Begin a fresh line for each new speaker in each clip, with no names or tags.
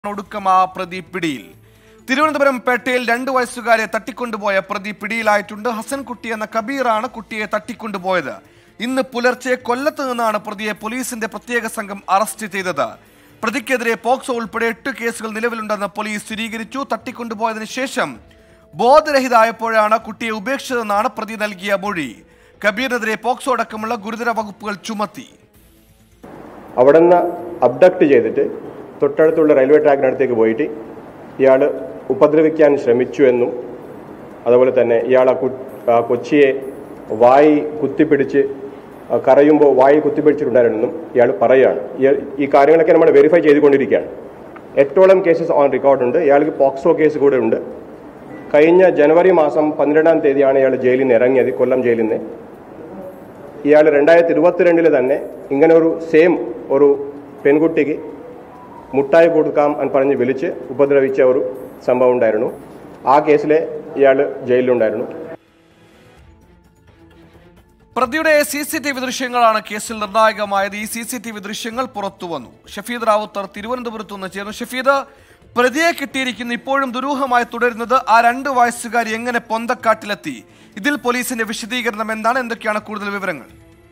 ഒടുക്കം ആ പ്രതി പിടിയിൽ തിരുവനന്തപുരം പേട്ടയിൽ രണ്ടു വയസ്സുകാരെ തട്ടിക്കൊണ്ടുപോയ പ്രതി പിടിയിലായിട്ടുണ്ട് ഹസൻകുട്ടി എന്ന കബീറാണ് കുട്ടിയെ തട്ടിക്കൊണ്ടുപോയത് ഇന്ന് പുലർച്ചെ കൊല്ലത്ത് നിന്നാണ് പ്രതിയെ പോലീസിന്റെ പ്രത്യേക സംഘം അറസ്റ്റ് ചെയ്തത് പ്രതിക്കെതിരെ പോക്സോ ഉൾപ്പെടെ എട്ട് കേസുകൾ നിലവിലുണ്ടെന്ന് പോലീസ് സ്ഥിരീകരിച്ചു തട്ടിക്കൊണ്ടുപോയതിനു ശേഷം ബോധരഹിതായപ്പോഴാണ് കുട്ടിയെ ഉപേക്ഷിച്ചതെന്നാണ് പ്രതി നൽകിയ മൊഴി കബീറിനെതിരെ പോക്സോ അടക്കമുള്ള ഗുരുതര വകുപ്പുകൾ ചുമത്തി
അവിടെ നിന്ന് അബ്ഡക്റ്റ് ചെയ്തിട്ട് തൊട്ടടുത്തുള്ള റെയിൽവേ ട്രാക്കിനടുത്തേക്ക് പോയിട്ട് ഇയാൾ ഉപദ്രവിക്കാൻ ശ്രമിച്ചു എന്നും അതുപോലെ തന്നെ ഇയാൾ ആ കു- ആ കൊച്ചിയെ വായി കുത്തിപ്പിടിച്ച് ആ കരയുമ്പോൾ വായി കുത്തിപ്പിടിച്ചിട്ടുണ്ടായിരുന്നെന്നും ഇയാൾ പറയുകയാണ് ഇയാൾ ഈ കാര്യങ്ങളൊക്കെ നമ്മൾ വെരിഫൈ ചെയ്തുകൊണ്ടിരിക്കുകയാണ് എട്ടോളം കേസസ് ഓൺ റെക്കോർഡുണ്ട് ഇയാൾക്ക് പോക്സോ കേസ് കൂടെ ഉണ്ട് കഴിഞ്ഞ ജനുവരി മാസം പന്ത്രണ്ടാം തീയതിയാണ് ഇയാൾ ജയിലിൽ നിന്ന് ഇറങ്ങിയത് കൊല്ലം ജയിലിൽ നിന്ന് ഇയാൾ രണ്ടായിരത്തി ഇരുപത്തിരണ്ടിൽ തന്നെ ഇങ്ങനെ ഒരു സെയിം ഒരു പെൺകുട്ടിക്ക് മുട്ടായി കൊടുക്കാം എന്ന് പറഞ്ഞ് വിളിച്ച് ഉപദ്രവിച്ച ഒരു സംഭവം ഉണ്ടായിരുന്നു ആ കേസിലെ ഇയാൾ ജയിലിലുണ്ടായിരുന്നു
പ്രതിയുടെ സി സി ടി വി ദൃശ്യങ്ങളാണ് കേസിൽ നിർണായകമായത് ഈ സി സി ടി വി ദൃശ്യങ്ങൾ പുറത്തു വന്നു ഷഫീദ് റാവുത്തർ തിരുവനന്തപുരത്ത് നിന്ന് ചേർന്നു ഷഫീദ് പ്രതിയെ കിട്ടിയിരിക്കുന്ന ഇപ്പോഴും ദുരൂഹമായി തുടരുന്നത് ആ രണ്ട് വയസ്സുകാരി എങ്ങനെ പൊന്തക്കാട്ടിലെത്തി ഇതിൽ പോലീസിന്റെ വിശദീകരണം എന്താണ് എന്തൊക്കെയാണ് കൂടുതൽ വിവരങ്ങൾ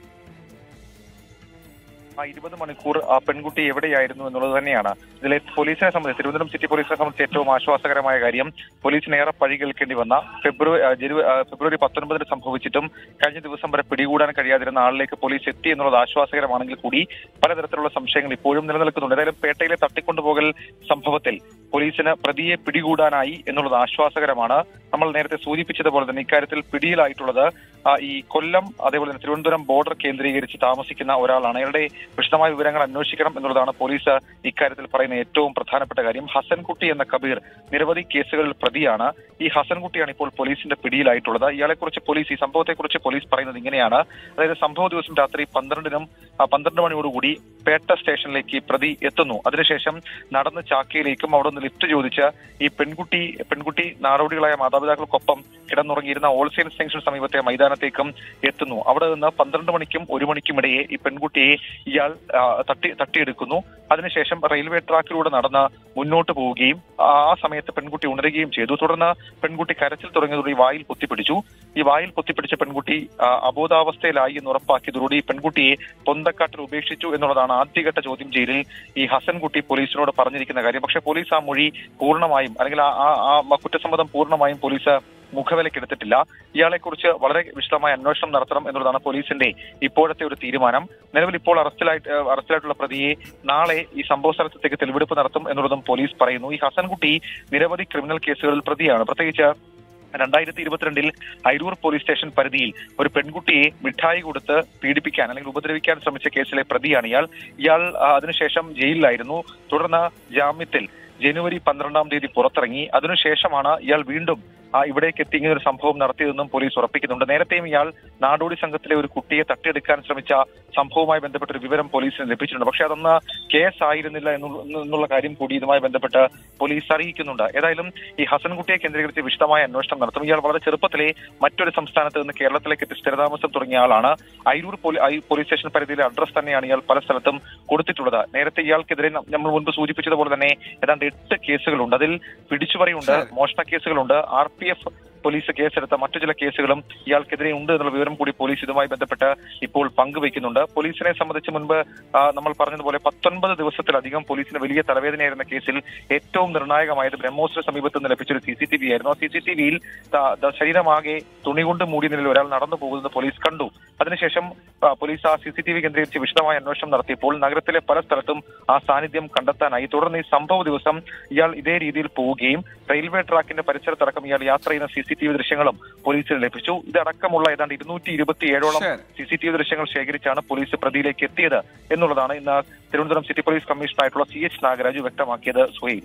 ആ ഇരുപത് മണിക്കൂർ ആ പെൺകുട്ടി എവിടെയായിരുന്നു എന്നുള്ളത് തന്നെയാണ് ഇതിലെ പോലീസിനെ സംബന്ധിച്ച് തിരുവനന്തപുരം സിറ്റി പോലീസിനെ സംബന്ധിച്ച് ഏറ്റവും ആശ്വാസകരമായ കാര്യം പോലീസിന് ഏറെ പഴി കേൾക്കേണ്ടി വന്ന ഫെബ്രുവരി ആ, ജനുവ- ആ, ഫെബ്രുവരി പത്തൊൻപതിന് സംഭവിച്ചിട്ടും കഴിഞ്ഞ ദിവസം വരെ പിടികൂടാൻ കഴിയാതിരുന്ന ആളിലേക്ക് പോലീസ് എത്തി എന്നുള്ളത് ആശ്വാസകരമാണെങ്കിൽ കൂടി പലതരത്തിലുള്ള സംശയങ്ങൾ ഇപ്പോഴും നിലനിൽക്കുന്നുണ്ട് ഏതായാലും പേട്ടയിലെ തട്ടിക്കൊണ്ടുപോകൽ സംഭവത്തിൽ പോലീസിന് പ്രതിയെ പിടികൂടാനായി എന്നുള്ളത് ആശ്വാസകരമാണ് നമ്മൾ നേരത്തെ സൂചിപ്പിച്ചതുപോലെ തന്നെ ഇക്കാര്യത്തിൽ പിടിയിലായിട്ടുള്ളത് ആ, ഈ കൊല്ലം അതേപോലെ തന്നെ തിരുവനന്തപുരം ബോർഡർ കേന്ദ്രീകരിച്ച് താമസിക്കുന്ന ഒരാളാണ് അയാളുടെ വിശദമായ വിവരങ്ങൾ അന്വേഷിക്കണം എന്നുള്ളതാണ് പോലീസ് ഇക്കാര്യത്തിൽ പറയുന്ന ഏറ്റവും പ്രധാനപ്പെട്ട കാര്യം ഹസൻകുട്ടി എന്ന കബീർ നിരവധി കേസുകളിൽ പ്രതിയാണ് ഈ ഹസൻകുട്ടിയാണ് ഇപ്പോൾ പോലീസിന്റെ പിടിയിലായിട്ടുള്ളത് ഇയാളെക്കുറിച്ച് പോലീസ് ഈ സംഭവത്തെക്കുറിച്ച് പോലീസ് പറയുന്നത് ഇങ്ങനെയാണ് അതായത് സംഭവ ദിവസം രാത്രി പന്ത്രണ്ടിനും ആ, പന്ത്രണ്ട് മണിയോടുകൂടി പേട്ട സ്റ്റേഷനിലേക്ക് ഈ പ്രതി എത്തുന്നു അതിനുശേഷം നടന്ന് ചാക്കയിലേക്കും അവിടെ നിന്ന് ലിഫ്റ്റ് ചോദിച്ച് ഈ പെൺകുട്ടി പെൺകുട്ടി നാടോടികളായ മാതാപിതാക്കൾക്കൊപ്പം കിടന്നുറങ്ങിയിരുന്ന ഓൾസെയിൽസ് ജംഗ്ഷൻ സമീപത്തെ മൈതാനത്തേക്കും എത്തുന്നു അവിടെ നിന്ന് പന്ത്രണ്ട് മണിക്കും ഒരു മണിക്കും ഇടയെ ഈ പെൺകുട്ടിയെ ഇയാൾ ആ, തട്ടി തട്ടിയെടുക്കുന്നു അതിനുശേഷം റെയിൽവേ ട്രാക്കിലൂടെ നടന്ന് മുന്നോട്ട് പോവുകയും ആ ആ സമയത്ത് പെൺകുട്ടി ഉണരുകയും ചെയ്തു തുടർന്ന് പെൺകുട്ടി കരച്ചിൽ തുടങ്ങിയതോടെ ഈ വായിൽ പൊത്തിപ്പിടിച്ചു ഈ വായിൽ പൊത്തിപ്പിടിച്ച പെൺകുട്ടി ആ, അബോധാവസ്ഥയിലായി എന്ന് ഉറപ്പാക്കിയതോടുകൂടി ഈ പെൺകുട്ടിയെ പൊന്തക്കാട്ടിൽ ഉപേക്ഷിച്ചു എന്നുള്ളതാണ് ആദ്യഘട്ട ചോദ്യം ചെയ്യലിൽ ഈ ഹസൻകുട്ടി പോലീസിനോട് പറഞ്ഞിരിക്കുന്ന കാര്യം പക്ഷേ പോലീസ് ആ മൊഴി പൂർണ്ണമായും അല്ലെങ്കിൽ ആ- ആ ആ കുറ്റസമ്മതം പൂർണ്ണമായും പോലീസ് മുഖവിലക്കെടുത്തിട്ടില്ല ഇയാളെക്കുറിച്ച് വളരെ വിശദമായ അന്വേഷണം നടത്തണം എന്നുള്ളതാണ് പോലീസിന്റെ ഇപ്പോഴത്തെ ഒരു തീരുമാനം നിലവിൽ ഇപ്പോൾ അറസ്റ്റിലായിട്ട് ഏഹ് അറസ്റ്റിലായിട്ടുള്ള പ്രതിയെ നാളെ ഈ സംഭവ സ്ഥലത്തേക്ക് തെളിവെടുപ്പ് നടത്തും എന്നുള്ളതും പോലീസ് പറയുന്നു ഈ ഹസൻകുട്ടി നിരവധി ക്രിമിനൽ കേസുകളിൽ പ്രതിയാണ് പ്രത്യേകിച്ച് രണ്ടായിരത്തി ഇരുപത്തിരണ്ടിൽ അരൂർ പോലീസ് സ്റ്റേഷൻ പരിധിയിൽ ഒരു പെൺകുട്ടിയെ മിഠായി കൊടുത്ത് പീഡിപ്പിക്കാൻ അല്ലെങ്കിൽ ഉപദ്രവിക്കാൻ ശ്രമിച്ച കേസിലെ പ്രതിയാണ് ഇയാൾ ഇയാൾ ആ, അതിനുശേഷം ജയിലിലായിരുന്നു തുടർന്ന് ജാമ്യത്തിൽ ജനുവരി പന്ത്രണ്ടാം തീയതി പുറത്തിറങ്ങി അതിനുശേഷമാണ് ഇയാൾ വീണ്ടും ആ, ഇവിടേക്ക് എത്തി ഇങ്ങനെ ഒരു സംഭവം നടത്തിയതെന്നും പോലീസ് ഉറപ്പിക്കുന്നുണ്ട് നേരത്തെയും ഇയാൾ നാടോടി സംഘത്തിലെ ഒരു കുട്ടിയെ തട്ടിയെടുക്കാൻ ശ്രമിച്ച സംഭവവുമായി ബന്ധപ്പെട്ട ഒരു വിവരം പോലീസിന് ലഭിച്ചിട്ടുണ്ട് പക്ഷേ അതൊന്ന് കേസ് ആയിരുന്നില്ല എന്നുള്ള എന്നുള്ള കാര്യം കൂടി ഇതുമായി ബന്ധപ്പെട്ട് പോലീസ് അറിയിക്കുന്നുണ്ട് ഏതായാലും ഈ ഹസൻകുട്ടിയെ കേന്ദ്രീകരിച്ച് വിശദമായ അന്വേഷണം നടത്തും ഇയാൾ വളരെ ചെറുപ്പത്തിലെ മറ്റൊരു സംസ്ഥാനത്ത് നിന്ന് കേരളത്തിലേക്ക് എത്തി സ്ഥിരതാമസം തുടങ്ങിയ ആളാണ് അരൂർ പോലീ- അയ് പോലീസ് സ്റ്റേഷൻ പരിധിയിലെ അഡ്രസ് തന്നെയാണ് ഇയാൾ പല സ്ഥലത്തും കൊടുത്തിട്ടുള്ളത് നേരത്തെ ഇയാൾക്കെതിരെ ന- നമ്മൾ മുൻപ് സൂചിപ്പിച്ചതുപോലെ തന്നെ ഏതാണ്ട് എട്ട് കേസുകളുണ്ട് അതിൽ പിടിച്ചുപറിയുണ്ട്
ശരി.
മോഷണ കേസുകളുണ്ട് ആർ പി എഫ് പോലീസ് കേസെടുത്ത മറ്റു ചില കേസുകളും ഇയാൾക്കെതിരെ ഉണ്ട് എന്നുള്ള വിവരം കൂടി പോലീസ് ഇതുമായി ബന്ധപ്പെട്ട് ഇപ്പോൾ പങ്കുവയ്ക്കുന്നുണ്ട് പോലീസിനെ സംബന്ധിച്ച് മുൻപ് ആ, നമ്മൾ പറഞ്ഞതുപോലെ പത്തൊൻപത് ദിവസത്തിലധികം പോലീസിന് വലിയ തലവേദനയായിരുന്ന കേസിൽ ഏറ്റവും നിർണായകമായത് ബ്രഹ്മോസിന് സമീപത്ത് നിന്ന് ലഭിച്ചൊരു സി സി ടി വി ആയിരുന്നു ആ സി സി ടി വിയിൽ ശരീരമാകെ തുണി കൊണ്ട് മൂടിയ നിലയിൽ ഒരാൾ നടന്നു പോകുന്നത് പോലീസ് കണ്ടു അതിനുശേഷം ആ, പോലീസ് ആ സി സി ടി വി കേന്ദ്രീകരിച്ച് വിശദമായ അന്വേഷണം നടത്തിയപ്പോൾ നഗരത്തിലെ പല സ്ഥലത്തും ആ സാന്നിധ്യം കണ്ടെത്താനായി തുടർന്ന് ഈ സംഭവ ദിവസം ഇയാൾ ഇതേ രീതിയിൽ പോവുകയും റെയിൽവേ ട്രാക്കിന്റെ പരിസരത്തടക്കം ഇയാൾ യാത്ര ചെയ്യുന്ന സി സി ടി വി ദൃശ്യങ്ങളും പോലീസിന് ലഭിച്ചു ഇതടക്കമുള്ള ഏതാണ്ട് ഇരുന്നൂറ്റി ഇരുപത്തി ഏഴോളം
ശരി.
സി സി ടി വി ദൃശ്യങ്ങൾ ശേഖരിച്ചാണ് പോലീസ് പ്രതിയിലേക്ക് എത്തിയത് എന്നുള്ളതാണ് ഇന്ന് തിരുവനന്തപുരം സിറ്റി പോലീസ് കമ്മീഷണറായിട്ടുള്ള സി എച്ച് നാഗരാജു വ്യക്തമാക്കിയത് സുഹൈൽ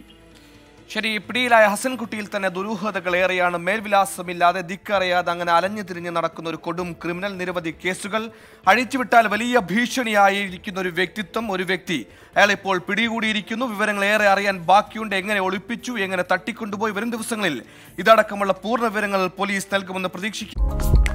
ശരി പിടിയിലായ ഹസൻകുട്ടിയിൽ തന്നെ ദുരൂഹതകൾ ഏറെയാണ് മേൽവിലാസമില്ലാതെ ദിക്കറിയാതെ അങ്ങനെ അലഞ്ഞു തിരിഞ്ഞ് നടക്കുന്ന ഒരു കൊടും ക്രിമിനൽ നിരവധി കേസുകൾ അഴിച്ചുവിട്ടാൽ വലിയ ഭീഷണിയായിരിക്കുന്ന ഒരു വ്യക്തിത്വം ഒരു വ്യക്തി അയാൾ ഇപ്പോൾ പിടികൂടിയിരിക്കുന്നു വിവരങ്ങൾ ഏറെ അറിയാൻ ബാക്കിയുണ്ട് എങ്ങനെ ഒളിപ്പിച്ചു എങ്ങനെ തട്ടിക്കൊണ്ടുപോയി വരും ദിവസങ്ങളിൽ ഇതടക്കമുള്ള പൂർണ്ണ വിവരങ്ങൾ പോലീസ് നൽകുമെന്ന് പ്രതീക്ഷിക്കുന്നു